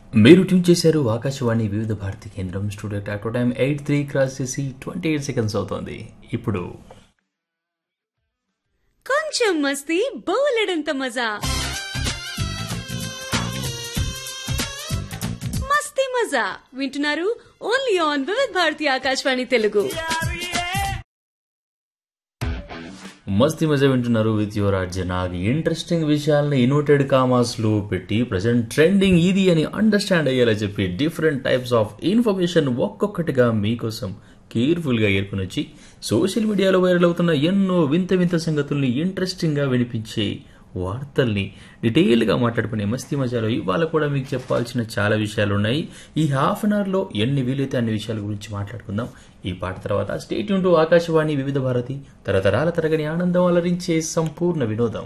మీరు ట్యూన్ చేశారు ఆకాశవాణి వివిధ భారతి కేంద్రం స్టూడియో టాటో టైం ఎయిట్ త్రీ క్రాస్ చేసి ట్వంటీ ఎయిట్ సెకండ్స్ అవుతోంది ఇప్పుడు కొంచెం మస్తీ బోలెడంత మజా మస్తీ మజా వింటున్నారు ఓన్లీ ఆన్ వివిధ భారతి ఆకాశవాణి తెలుగు మస్తీ మజా వింటున్నారు విత్ యువర్ నాగ్ ఇంట్రెస్టింగ్ విషయాల్ని ఇన్వర్టెడ్ కామాస్లో పెట్టి ప్రజెంట్ ట్రెండింగ్ ఇది అని అండర్స్టాండ్ అయ్యేలా చెప్పి డిఫరెంట్ టైప్స్ ఆఫ్ ఇన్ఫర్మేషన్ ఒక్కొక్కటిగా మీకోసం కేర్ఫుల్గా ఏర్కొని వచ్చి సోషల్ మీడియాలో వైరల్ అవుతున్న ఎన్నో వింత వింత సంగతుల్ని ఇంట్రెస్టింగ్గా వినిపించే వార్తల్ని డీటెయిల్గా మాట్లాడుకునే మస్తీ మజాలో ఇవాళ కూడా మీకు చెప్పాల్సిన చాలా విషయాలు ఉన్నాయి ఈ హాఫ్ అన్ అవర్లో ఎన్ని వీలైతే అన్ని విషయాల గురించి మాట్లాడుకుందాం ఈ పాట తర్వాత స్టేట్ టు ఆకాశవాణి వివిధ భారతి తరతరాల తరగని ఆనందం అలరించే సంపూర్ణ వినోదం